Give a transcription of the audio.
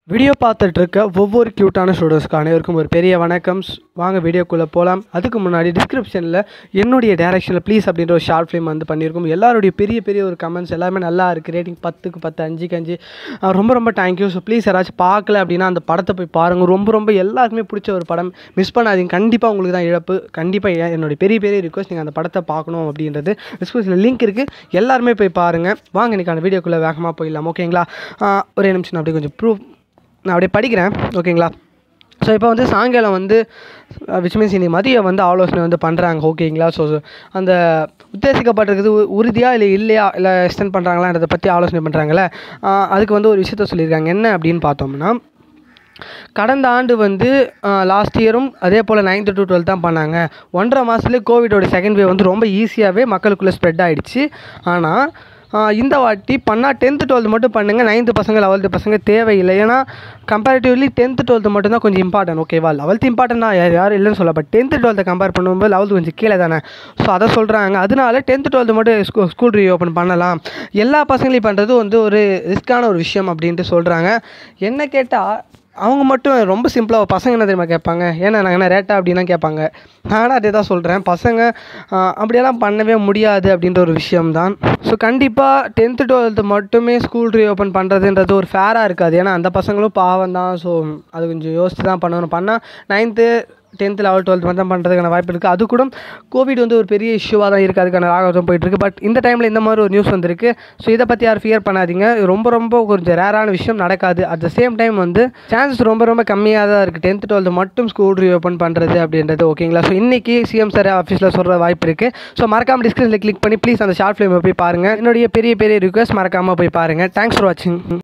video பார்த்துட்டு இருக்க ஒவ்வொரு க்யூட்டான ஸ்டூடெண்ட்ஸ்க்கு அனைவருக்கும் ஒரு பெரிய வணக்கம் ஸ்- வாங்க வீடியோக்குள்ளே போகலாம் அதுக்கு முன்னாடி டிஸ்கிரிப்ஷனில் என்னுடைய டேரக்ஷனில் ப்ளீஸ் அப்படின்ற ஒரு ஷார்ட் ஃபிலிம் வந்து பண்ணியிருக்கோம் எல்லாருடைய பெரிய பெரிய ஒரு கமெண்ட்ஸ் எல்லாமே நல்லா இருக்குது ரேட்டிங் பத்துக்கு பத்து அஞ்சுக்கு அஞ்சு அஹ் ரொம்ப ரொம்ப தேங்க்யூ ஸோ ப்ளீஸ் யாராச்சும் பார்க்கல அப்படின்னா அந்த படத்தை போய் பாருங்கள் ரொம்ப ரொம்ப எல்லாருக்குமே பிடிச்ச ஒரு படம் மிஸ் பண்ணாதீங்க கண்டிப்பாக உங்களுக்கு தான் இழப்பு கண்டிப்பாக என்னுடைய பெரிய பெரிய ரிக்வஸ்ட் நீங்கள் அந்த படத்தை பார்க்கணும் அப்படின்றது டிஸ்கிரிப்ஷனில் லிங்க் இருக்குது எல்லாருமே போய் பாருங்கள் வாங்க இன்னைக்கான வீடியோக்குள்ளே வேகமாக போயிடலாம் ஓகேங்களா அஹ் ஒரே நிமிஷம் நான் அப்படியே கொஞ்சம் ப்ரூவ் நான் அப்படியே படிக்கிறேன் ஓகேங்களா ஸோ இப்போ வந்து சாயங்காலம் வந்து விச் மீன்ஸ் இன்னைக்கு மதியம் வந்து ஆலோசனை வந்து பண்ணுறாங்க ஓகேங்களா ஸோ அந்த உத்தேசிக்கப்பட்டிருக்கிறது உ- உறுதியா இல்லை இல்லையா இல்லை எக்ஸ்டெண்ட் பண்ணுறாங்களான்றதை பற்றி ஆலோசனை பண்ணுறாங்கல்ல அதுக்கு வந்து ஒரு விஷயத்த சொல்லியிருக்காங்க என்ன அப்படின்னு பார்த்தோம்னா கடந்த ஆண்டு வந்து லாஸ்ட் இயரும் அதே போல் நைன்த்து டு டுவெல்த் தான் பண்ணாங்க ஒன்றரை மாதத்துலேயே கோவிடோட செகண்ட் வேவ் வந்து ரொம்ப ஈஸியாகவே மக்களுக்குள்ளே ஸ்ப்ரெட் ஆயிடுச்சு ஆனால் ஆஹ் இந்த வாட்டி பண்ணால் டென்த்து டுவெல்த் மட்டும் பண்ணுங்கள் நைன்த்து பசங்க லெவல்த்து பசங்க தேவையில்லை ஏன்னா கம்பேரிட்டிவ்லி டென்த்து டுவெல்த்து மட்டும் தான் கொஞ்சம் இம்பார்ட்டன்ட் ஓகேவா லெவல்த்து இம்பார்ட்டன் தான் யார் யாரும் இல்லைன்னு சொல்ல பட் டென்த்து டுவெல்த்தை கம்பேர் பண்ணும்போது லெவல்த்து கொஞ்சம் கீழே தானே ஸோ அதை சொல்கிறாங்க அதனால டென்த்து டுவெல்த்து மட்டும் ஸ்கூ ஸ்கூல் ரீஓப்பன் பண்ணலாம் எல்லா பசங்களையும் பண்ணுறது வந்து ஒரு ரிஸ்க்கான ஒரு விஷயம் அப்படின்ட்டு சொல்கிறாங்க என்ன கேட்டால் அவங்க மட்டும் ரொம்ப சிம்பிளாக பசங்க என்ன தெரியுமா கேட்பாங்க ஏன்னா நாங்கள் என்ன ரேட்டா அப்படின்னா கேட்பாங்க நானும் அதே தான் சொல்கிறேன் பசங்க ஆஹ், அப்படியெல்லாம் பண்ணவே முடியாது அப்படின்ற ஒரு விஷயம்தான் ஸோ கண்டிப்பாக டென்த்து டுவெல்த்து மட்டுமே ஸ்கூல் ரீஓப்பன் பண்ணுறதுன்றது ஒரு ஃபேராக இருக்காது ஏன்னா அந்த பசங்களும் பாவம் தான் ஸோ அது கொஞ்சம் யோசித்து தான் பண்ணணும் பண்ணால் நைன்த்து டென்த்து லெவல் டுவெல்த் மட்டும் தான் பண்ணுறதுக்கான வாய்ப்பு இருக்குது அது கூட கோவிட் வந்து ஒரு பெரிய இஷ்யூவாக தான் இருக்குது அதுக்கான ராகவம் போயிட்டுருக்கு பட் இந்த டைமில் இந்த மாதிரி ஒரு நியூஸ் வந்திருக்கு ஸோ இதை பற்றி யாரும் ஃபியர் பண்ணாதீங்க ரொம்ப ரொம்ப கொஞ்சம் ரேரான விஷயம் நடக்காது அட் த சேம் டைம் வந்து சான்சஸ் ரொம்ப ரொம்ப கம்மியாக தான் இருக்குது டென்த்து டுவெல்த்து மட்டும் ஸ்கூல் ரீஓப்பன் பண்ணுறது அப்படின்றது ஓகேங்களா ஸோ இன்றைக்கி சிஎம் சார் ஆஃபீஸில் சொல்கிற வாய்ப்பு இருக்குது ஸோ மறக்காமல் டிஸ்கிரிப்ஷனில் கிளிக் பண்ணி ப்ளீஸ் அந்த ஷார்ட் ஃபிலிமை போய் பாருங்கள் என்னுடைய பெரிய பெரிய ரிக்வஸ்ட் மறக்காமல் போய் பாருங்கள் தேங்க்ஸ் ஃபார் வாட்சிங்